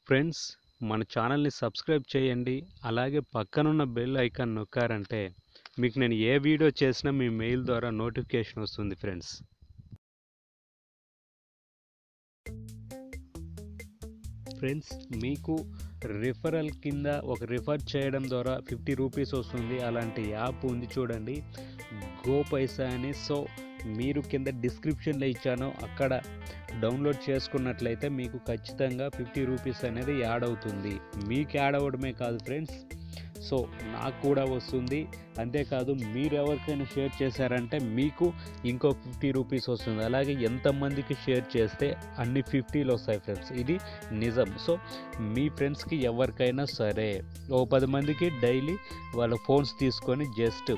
friends మన ఛానల్ని subscribe చేయండి అలాగే పక్కనున్న బెల్ ఐకాన్ నొక్కారంటే మీకు నేను ఏ వీడియో చేసినా మీ మెయిల్ ద్వారా నోటిఫికేషన్ వస్తుంది ఫ్రెండ్స్ ఫ్రెండ్స్ మీకు రిఫరల్ కింద ఒక రిఫర్ చేయడం ద్వారా ఫిఫ్టీ రూపీస్ వస్తుంది అలాంటి యాప్ ఉంది చూడండి గో పైసా అని సో మీరు కింద డిస్క్రిప్షన్లో ఇచ్చాను అక్కడ డౌన్లోడ్ చేసుకున్నట్లయితే మీకు ఖచ్చితంగా ఫిఫ్టీ రూపీస్ అనేది యాడ్ అవుతుంది మీకు యాడ్ అవ్వడమే కాదు ఫ్రెండ్స్ సో నాకు కూడా వస్తుంది అంతేకాదు మీరు ఎవరికైనా షేర్ చేశారంటే మీకు ఇంకో ఫిఫ్టీ రూపీస్ వస్తుంది అలాగే ఎంతమందికి షేర్ చేస్తే అన్ని ఫిఫ్టీలు వస్తాయి ఫ్రెండ్స్ ఇది నిజం సో మీ ఫ్రెండ్స్కి ఎవరికైనా సరే ఓ పది మందికి డైలీ వాళ్ళ ఫోన్స్ తీసుకొని జస్ట్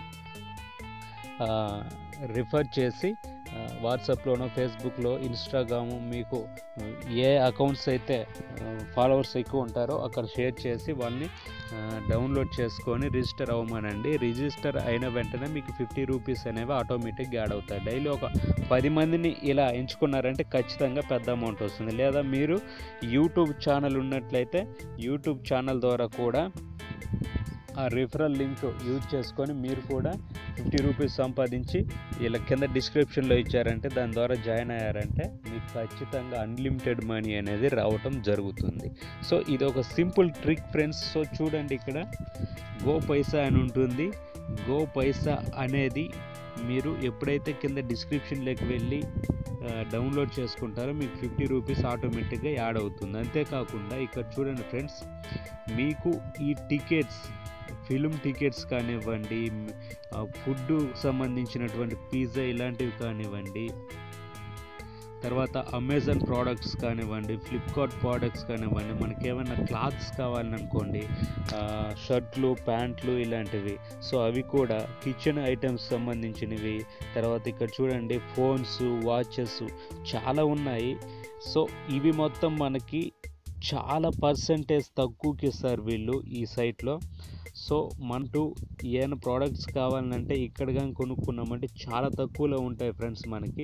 రిఫర్ చేసి వాట్సాప్లోనో ఫేస్బుక్లో ఇన్స్టాగ్రామ్ మీకు ఏ అకౌంట్స్ అయితే ఫాలోవర్స్ ఎక్కువ ఉంటారో అక్కడ షేర్ చేసి వాళ్ళని డౌన్లోడ్ చేసుకొని రిజిస్టర్ అవ్వమనండి రిజిస్టర్ అయిన వెంటనే మీకు ఫిఫ్టీ రూపీస్ అనేవి ఆటోమేటిక్గా యాడ్ అవుతాయి డైలీ ఒక పది మందిని ఇలా ఎంచుకున్నారంటే ఖచ్చితంగా పెద్ద అమౌంట్ వస్తుంది లేదా మీరు యూట్యూబ్ ఛానల్ ఉన్నట్లయితే యూట్యూబ్ ఛానల్ ద్వారా కూడా ఆ రిఫరల్ లింక్ యూజ్ చేసుకొని మీరు కూడా ఫిఫ్టీ రూపీస్ సంపాదించి ఇలా కింద డిస్క్రిప్షన్లో ఇచ్చారంటే దాని ద్వారా జాయిన్ అయ్యారంటే మీకు ఖచ్చితంగా అన్లిమిటెడ్ మనీ అనేది రావటం జరుగుతుంది సో ఇది ఒక సింపుల్ ట్రిక్ ఫ్రెండ్స్ సో చూడండి ఇక్కడ గో పైసా అని ఉంటుంది గో పైసా అనేది మీరు ఎప్పుడైతే కింద డిస్క్రిప్షన్లోకి వెళ్ళి డౌన్లోడ్ చేసుకుంటారో మీకు ఫిఫ్టీ రూపీస్ ఆటోమేటిక్గా యాడ్ అవుతుంది అంతేకాకుండా ఇక్కడ చూడండి ఫ్రెండ్స్ మీకు ఈ టికెట్స్ ఫిల్మ్ టికెట్స్ కానివ్వండి ఫుడ్ సంబంధించినటువంటి పిజ్జా ఇలాంటివి కానివ్వండి తర్వాత అమెజాన్ ప్రోడక్ట్స్ కానివ్వండి ఫ్లిప్కార్ట్ ప్రోడక్ట్స్ కానివ్వండి మనకి ఏమైనా క్లాత్స్ కావాలని అనుకోండి షర్ట్లు ప్యాంట్లు ఇలాంటివి సో అవి కూడా కిచెన్ ఐటమ్స్ సంబంధించినవి తర్వాత ఇక్కడ చూడండి ఫోన్స్ వాచెస్ చాలా ఉన్నాయి సో ఇవి మొత్తం మనకి చాలా పర్సంటేజ్ తక్కువకి ఇస్తారు వీళ్ళు ఈ సైట్లో సో మనకు ఏమైనా ప్రోడక్ట్స్ కావాలంటే ఇక్కడ కానీ కొనుక్కున్నామంటే చాలా తక్కువలో ఉంటాయి ఫ్రెండ్స్ మనకి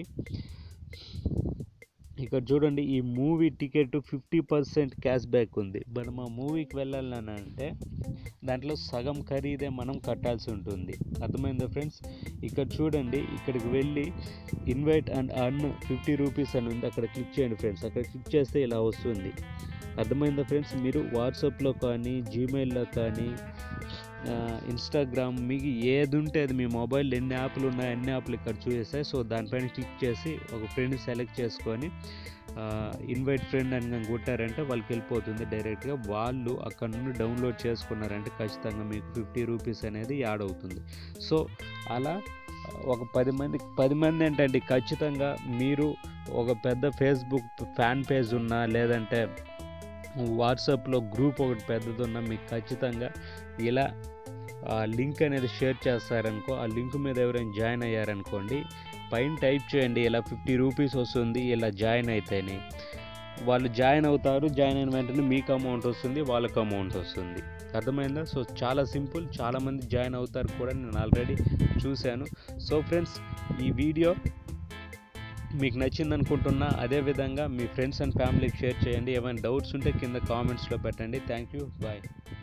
ఇక్కడ చూడండి ఈ movie ticket fifty percent cash back ఉంది మనం ఆ మూవీకి వెళ్ళాలని అంటే దాంట్లో సగం ఖరీదే మనం కట్టాల్సి ఉంటుంది అర్థమైందా ఫ్రెండ్స్ ఇక్కడ చూడండి ఇక్కడికి వెళ్ళి invite and earn fifty rupees అని ఉంది అక్కడ క్లిక్ చేయండి ఫ్రెండ్స్ అక్కడ క్లిక్ చేస్తే ఇలా వస్తుంది అర్థమైందా ఫ్రెండ్స్ మీరు వాట్సాప్లో కానీ జీమెయిల్లో కానీ ఇన్స్టాగ్రామ్ మీకు ఏది ఉంటే అది మీ మొబైల్ ఎన్ని యాప్లు ఉన్నాయి అన్ని యాప్లు ఇక్కడ చూసేస్తాయి సో దానిపైన క్లిక్ చేసి ఒక ఫ్రెండ్ సెలెక్ట్ చేసుకొని ఇన్వైట్ ఫ్రెండ్ అని కొట్టారంటే వాళ్ళకి వెళ్ళిపోతుంది డైరెక్ట్గా వాళ్ళు అక్కడ నుండి డౌన్లోడ్ చేసుకున్నారంటే ఖచ్చితంగా మీకు ఫిఫ్టీ రూపీస్ అనేది యాడ్ అవుతుంది సో అలా ఒక పది మంది పది మంది ఏంటంటే ఖచ్చితంగా మీరు ఒక పెద్ద ఫేస్బుక్ ఫ్యాన్ పేజ్ ఉన్నా లేదంటే వాట్సాప్లో గ్రూప్ ఒకటి పెద్దది ఉన్నా మీకు ఖచ్చితంగా ఇలా ఆ లింక్ అనేది షేర్ చేస్తారనుకో ఆ లింక్ మీద ఎవరైనా జాయిన్ అయ్యారనుకోండి పైన టైప్ చేయండి ఇలా ఫిఫ్టీ రూపీస్ వస్తుంది ఇలా జాయిన్ అయితేనే వాళ్ళు జాయిన్ అవుతారు జాయిన్ అయిన వెంటనే మీకు అమౌంట్ వస్తుంది వాళ్ళకి అమౌంట్ వస్తుంది అర్థమైందా సో చాలా సింపుల్ చాలామంది జాయిన్ అవుతారు కూడా నేను ఆల్రెడీ చూశాను సో ఫ్రెండ్స్ ఈ వీడియో మీకు నచ్చింది అనుకుంటున్నా అదేవిధంగా మీ ఫ్రెండ్స్ అండ్ ఫ్యామిలీకి షేర్ చేయండి ఏమైనా డౌట్స్ ఉంటే కింద కామెంట్స్లో పెట్టండి థ్యాంక్ యూ బాయ్